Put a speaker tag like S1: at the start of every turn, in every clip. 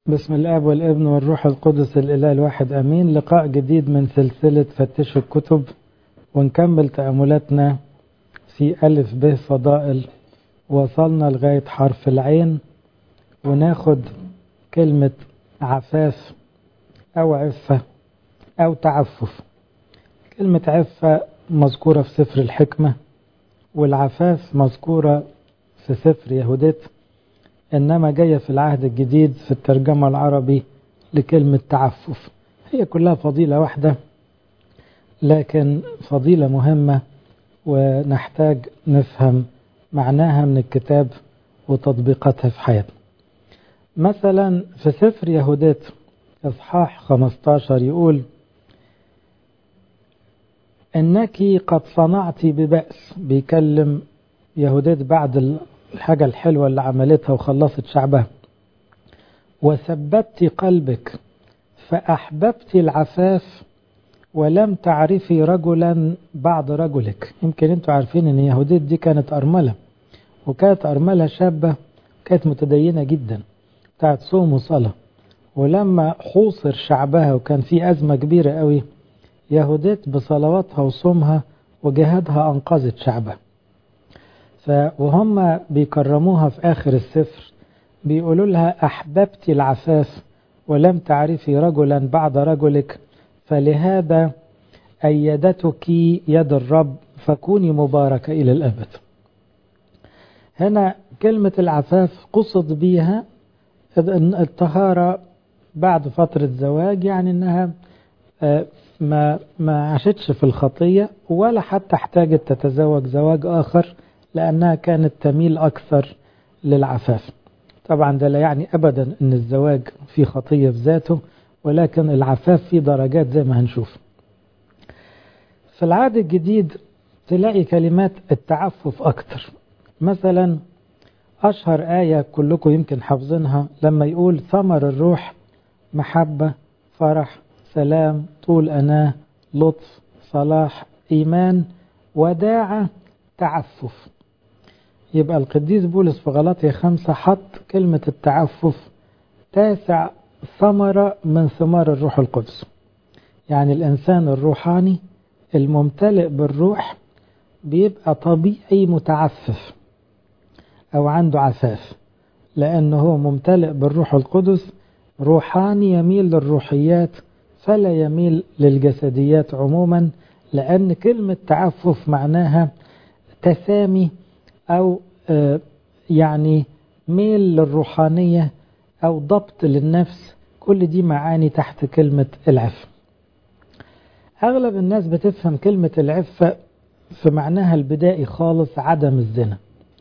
S1: بسم الاب والابن والروح القدس الاله الواحد امين لقاء جديد من سلسله فتشوا الكتب ونكمل تاملاتنا في الف ب فضائل وصلنا لغايه حرف العين وناخد كلمه عفاف او عفه او تعفف كلمه عفه مذكوره في سفر الحكمه والعفاف مذكوره في سفر يهوديت إنما جاية في العهد الجديد في الترجمة العربي لكلمة تعفف هي كلها فضيلة واحدة لكن فضيلة مهمة ونحتاج نفهم معناها من الكتاب وتطبيقاتها في حياتنا مثلا في سفر يهوديت إصحاح 15 يقول إنك قد صنعت ببأس بيكلم يهوديت بعد الحاجة الحلوة اللي عملتها وخلصت شعبها وثبتت قلبك فأحببت العفاف ولم تعرفي رجلا بعد رجلك يمكن انتوا عارفين ان يهوديت دي كانت أرملة وكانت أرملة شابة كانت متدينة جدا بتاعت صوم وصلاة ولما حوصر شعبها وكان في أزمة كبيرة قوي يهوديت بصلواتها وصومها وجهادها أنقذت شعبها وهم بيكرموها في آخر السفر بيقولوا لها أحببت العفاف ولم تعرفي رجلا بعد رجلك فلهذا أيدتك يد الرب فكوني مباركة إلى الأبد هنا كلمة العفاف قصد بيها الطهارة بعد فترة زواج يعني أنها ما ما عاشتش في الخطية ولا حتى احتاجت تتزوج زواج آخر لأنها كانت تميل أكثر للعفاف طبعا ده لا يعني أبدا أن الزواج في خطية في ذاته ولكن العفاف في درجات زي ما هنشوف في العهد الجديد تلاقي كلمات التعفف أكثر مثلا أشهر آية كلكم يمكن حافظينها لما يقول ثمر الروح محبة فرح سلام طول أناه لطف صلاح إيمان وداعة تعفف يبقى القديس بولس في غلطية خمسة حط كلمة التعفف تاسع ثمرة من ثمار الروح القدس يعني الإنسان الروحاني الممتلئ بالروح بيبقى طبيعي متعفف أو عنده عفاف لأنه هو ممتلئ بالروح القدس روحاني يميل للروحيات فلا يميل للجسديات عموما لأن كلمة تعفف معناها تسامي أو يعني ميل للروحانية أو ضبط للنفس كل دي معاني تحت كلمة العفة أغلب الناس بتفهم كلمة العفة في معناها البدائي خالص عدم الزنا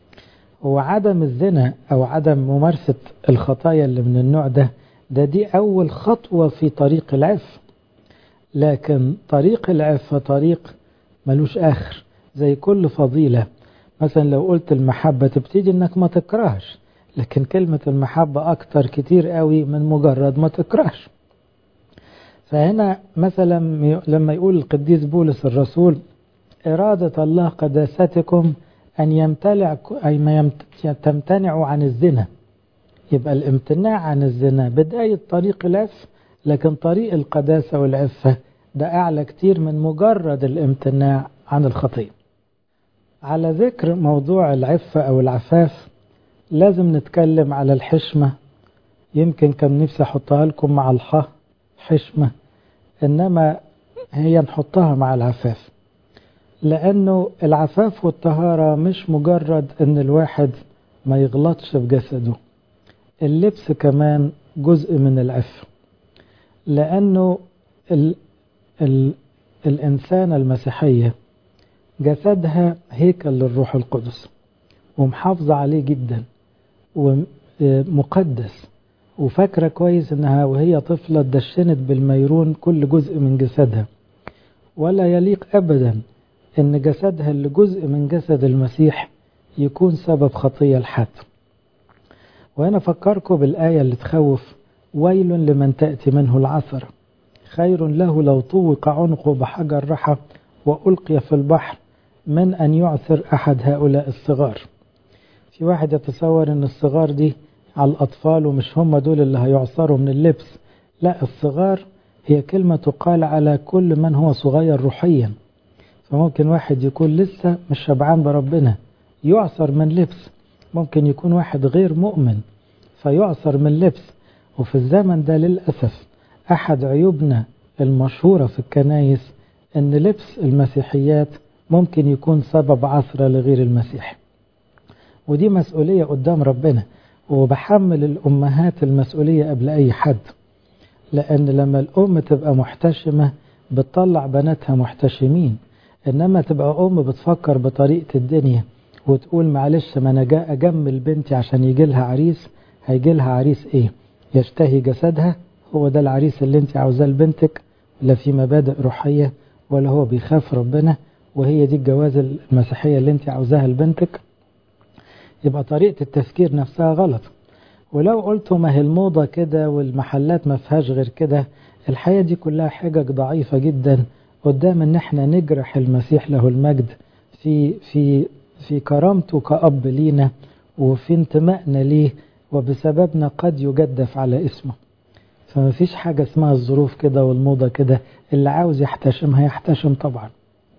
S1: وعدم الزنا أو عدم ممارسة الخطايا اللي من النوع ده ده دي أول خطوة في طريق العفة لكن طريق العفة طريق ملوش آخر زي كل فضيلة مثلا لو قلت المحبة تبتدي انك ما تكرهش لكن كلمة المحبة اكتر كتير قوي من مجرد ما تكرهش فهنا مثلا لما يقول القديس بولس الرسول إرادة الله قداستكم أن يمتلع أي ما تمتنعوا عن الزنا يبقى الامتناع عن الزنا بداية طريق العفة لكن طريق القداسة والعفة ده أعلى كتير من مجرد الامتناع عن الخطيئة على ذكر موضوع العفة أو العفاف لازم نتكلم على الحشمة يمكن كان نفسي أحطها لكم مع الحاء حشمة إنما هي نحطها مع العفاف لأنه العفاف والطهارة مش مجرد إن الواحد ما يغلطش في جسده اللبس كمان جزء من العفة لأنه ال ال الإنسانة المسيحية جسدها هيكل للروح القدس ومحافظة عليه جدا ومقدس وفاكرة كويس انها وهي طفلة دشنت بالميرون كل جزء من جسدها ولا يليق ابدا ان جسدها اللي جزء من جسد المسيح يكون سبب خطية لحد وهنا فكركم بالآية اللي تخوف ويل لمن تأتي منه العثر خير له لو طوق عنقه بحجر رحى وألقي في البحر من أن يعثر أحد هؤلاء الصغار في واحد يتصور أن الصغار دي على الأطفال ومش هم دول اللي هيعصروا من اللبس لا الصغار هي كلمة تقال على كل من هو صغير روحيا فممكن واحد يكون لسه مش شبعان بربنا يعصر من لبس ممكن يكون واحد غير مؤمن فيعصر من لبس وفي الزمن ده للأسف أحد عيوبنا المشهورة في الكنايس أن لبس المسيحيات ممكن يكون سبب عثرة لغير المسيح ودي مسؤولية قدام ربنا وبحمل الأمهات المسؤولية قبل أي حد لأن لما الأم تبقى محتشمة بتطلع بناتها محتشمين إنما تبقى أم بتفكر بطريقة الدنيا وتقول معلش ما أنا جاء أجمل بنتي عشان يجي لها عريس هيجي لها عريس إيه يشتهي جسدها هو ده العريس اللي أنت عاوزاه لبنتك لا في مبادئ روحية ولا هو بيخاف ربنا وهي دي الجوازة المسيحية اللي أنت عاوزاها لبنتك يبقى طريقة التفكير نفسها غلط ولو قلتوا ما هي الموضة كده والمحلات ما فيهاش غير كده الحياة دي كلها حجج ضعيفة جدا قدام ان احنا نجرح المسيح له المجد في في في كرامته كأب لينا وفي انتمائنا ليه وبسببنا قد يجدف على اسمه فما فيش حاجة اسمها الظروف كده والموضة كده اللي عاوز يحتشم هيحتشم طبعا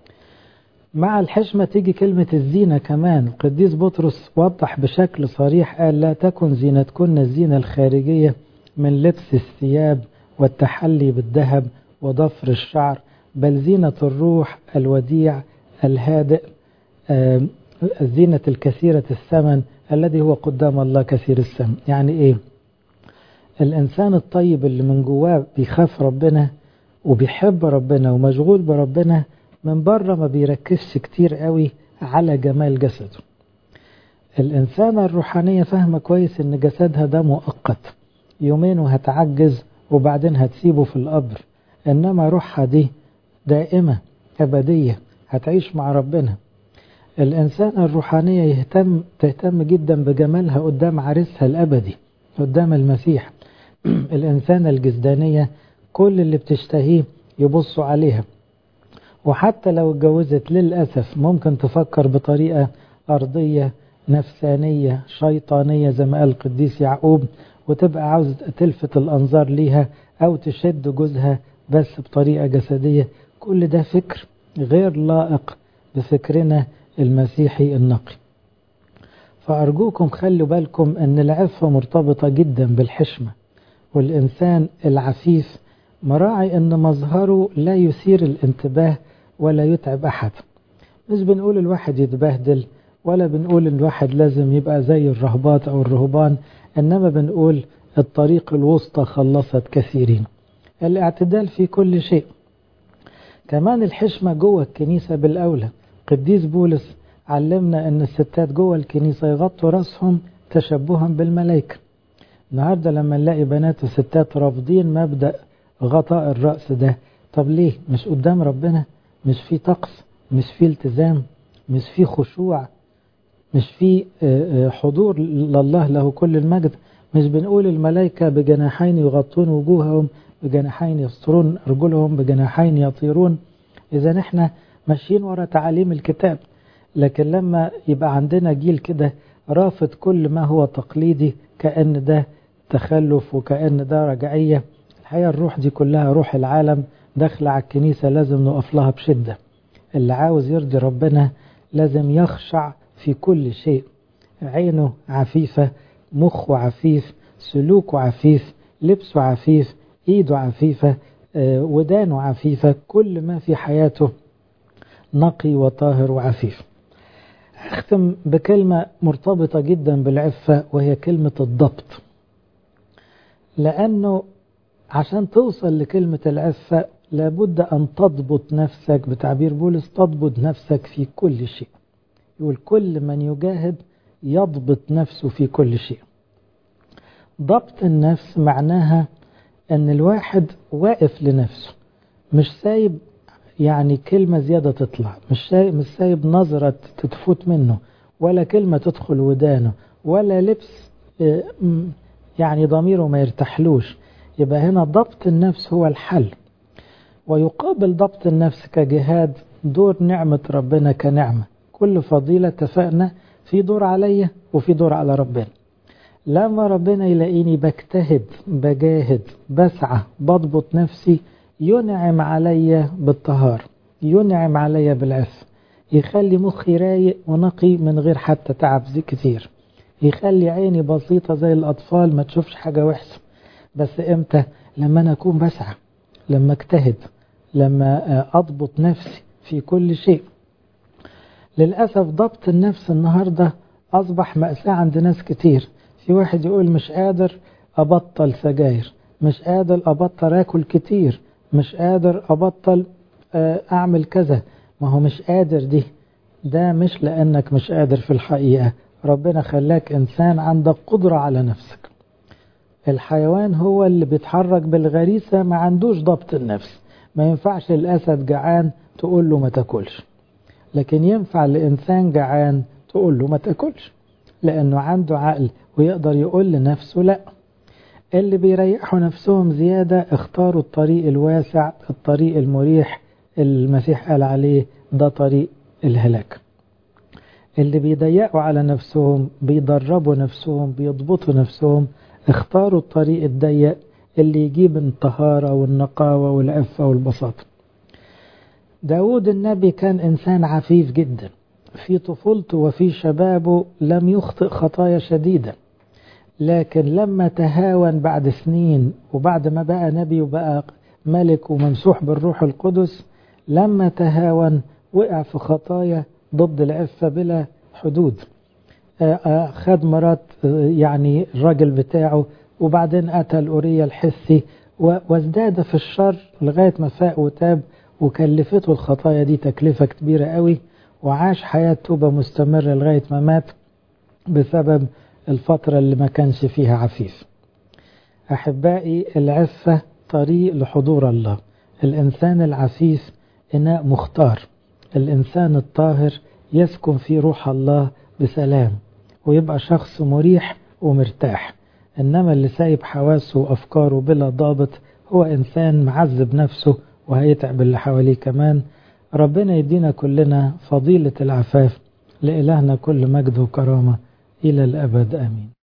S1: مع الحشمة تيجي كلمة الزينة كمان القديس بطرس وضح بشكل صريح قال لا تكن زينتكن الزينة الخارجية من لبس الثياب والتحلي بالذهب وضفر الشعر بل زينة الروح الوديع الهادئ الزينة الكثيرة الثمن الذي هو قدام الله كثير الثمن يعني ايه الإنسان الطيب اللي من جواه بيخاف ربنا وبيحب ربنا ومشغول بربنا من بره ما بيركزش كتير قوي على جمال جسده الإنسانة الروحانية فاهمة كويس إن جسدها ده مؤقت يومين وهتعجز وبعدين هتسيبه في القبر إنما روحها دي دائمة أبدية هتعيش مع ربنا الإنسان الروحانية يهتم تهتم جدا بجمالها قدام عريسها الأبدي قدام المسيح الإنسان الجسدانية كل اللي بتشتهيه يبصوا عليها وحتى لو اتجوزت للأسف ممكن تفكر بطريقة أرضية نفسانية شيطانية زي ما قال القديس يعقوب وتبقى عاوزة تلفت الأنظار ليها أو تشد جوزها بس بطريقة جسدية كل ده فكر غير لائق بفكرنا المسيحي النقي فأرجوكم خلوا بالكم أن العفة مرتبطة جدا بالحشمة والإنسان العفيف مراعي أن مظهره لا يثير الانتباه ولا يتعب أحد مش بنقول الواحد يتبهدل ولا بنقول الواحد لازم يبقى زي الرهبات أو الرهبان إنما بنقول الطريق الوسطى خلصت كثيرين الاعتدال في كل شيء كمان الحشمة جوه الكنيسة بالأولى قديس بولس علمنا أن الستات جوه الكنيسة يغطوا رأسهم تشبها بالملائكة النهاردة لما نلاقي بنات وستات رافضين مبدأ غطاء الرأس ده طب ليه مش قدام ربنا مش في طقس مش في التزام مش في خشوع مش في حضور لله له كل المجد مش بنقول الملائكة بجناحين يغطون وجوههم بجناحين يسترون أرجلهم بجناحين يطيرون إذا احنا ماشيين ورا تعاليم الكتاب لكن لما يبقى عندنا جيل كده رافض كل ما هو تقليدي كأن ده تخلف وكأن ده رجعية الحقيقة الروح دي كلها روح العالم داخلة على الكنيسة لازم نقف لها بشدة اللي عاوز يرضي ربنا لازم يخشع في كل شيء عينه عفيفة مخه عفيف سلوكه عفيف لبسه عفيف ايده عفيفة ودانه عفيفة كل ما في حياته نقي وطاهر وعفيف أختم بكلمة مرتبطة جدا بالعفة وهي كلمة الضبط لأنه عشان توصل لكلمة العفة لابد أن تضبط نفسك بتعبير بولس تضبط نفسك في كل شيء يقول كل من يجاهد يضبط نفسه في كل شيء ضبط النفس معناها أن الواحد واقف لنفسه مش سايب يعني كلمة زيادة تطلع مش سايب, مش سايب نظرة تتفوت منه ولا كلمة تدخل ودانه ولا لبس يعني ضميره ما يرتحلوش يبقى هنا ضبط النفس هو الحل ويقابل ضبط النفس كجهاد دور نعمة ربنا كنعمة كل فضيلة اتفقنا في دور عليا وفي دور على ربنا لما ربنا يلاقيني بجتهد بجاهد بسعى بضبط نفسي ينعم عليا بالطهار ينعم عليا بالعفة يخلي مخي رايق ونقي من غير حتى تعب زي كتير يخلي عيني بسيطة زي الأطفال ما تشوفش حاجة وحشة بس إمتى لما أنا أكون بسعى لما اجتهد لما أضبط نفسي في كل شيء للأسف ضبط النفس النهاردة أصبح مأساة عند ناس كتير في واحد يقول مش قادر أبطل سجاير مش قادر أبطل أكل كتير مش قادر أبطل أعمل كذا ما هو مش قادر دي ده مش لأنك مش قادر في الحقيقة ربنا خلاك إنسان عندك قدرة على نفسك الحيوان هو اللي بيتحرك بالغريزة ما عندوش ضبط النفس ما ينفعش الأسد جعان تقول له ما تاكلش لكن ينفع لإنسان جعان تقول له ما تاكلش لأنه عنده عقل ويقدر يقول لنفسه لا اللي بيريحوا نفسهم زيادة اختاروا الطريق الواسع الطريق المريح المسيح قال عليه ده طريق الهلاك اللي بيضيقوا على نفسهم بيدربوا نفسهم بيضبطوا نفسهم اختاروا الطريق الضيق اللي يجيب الطهارة والنقاوة والعفة والبساطة داود النبي كان إنسان عفيف جدا في طفولته وفي شبابه لم يخطئ خطايا شديدة لكن لما تهاون بعد سنين وبعد ما بقى نبي وبقى ملك وممسوح بالروح القدس لما تهاون وقع في خطايا ضد العفة بلا حدود خد مرات يعني الراجل بتاعه وبعدين قتل أوريا الحسي وازداد في الشر لغاية ما فاق وتاب وكلفته الخطايا دي تكلفة كبيرة قوي وعاش حياة توبة مستمرة لغاية ما مات بسبب الفترة اللي ما كانش فيها عفيف أحبائي العفة طريق لحضور الله الإنسان العفيف إناء مختار الإنسان الطاهر يسكن في روح الله بسلام ويبقى شخص مريح ومرتاح إنما اللي سايب حواسه وأفكاره بلا ضابط هو إنسان معذب نفسه وهيتعب اللي حواليه كمان ربنا يدينا كلنا فضيلة العفاف لإلهنا كل مجد وكرامة إلى الأبد آمين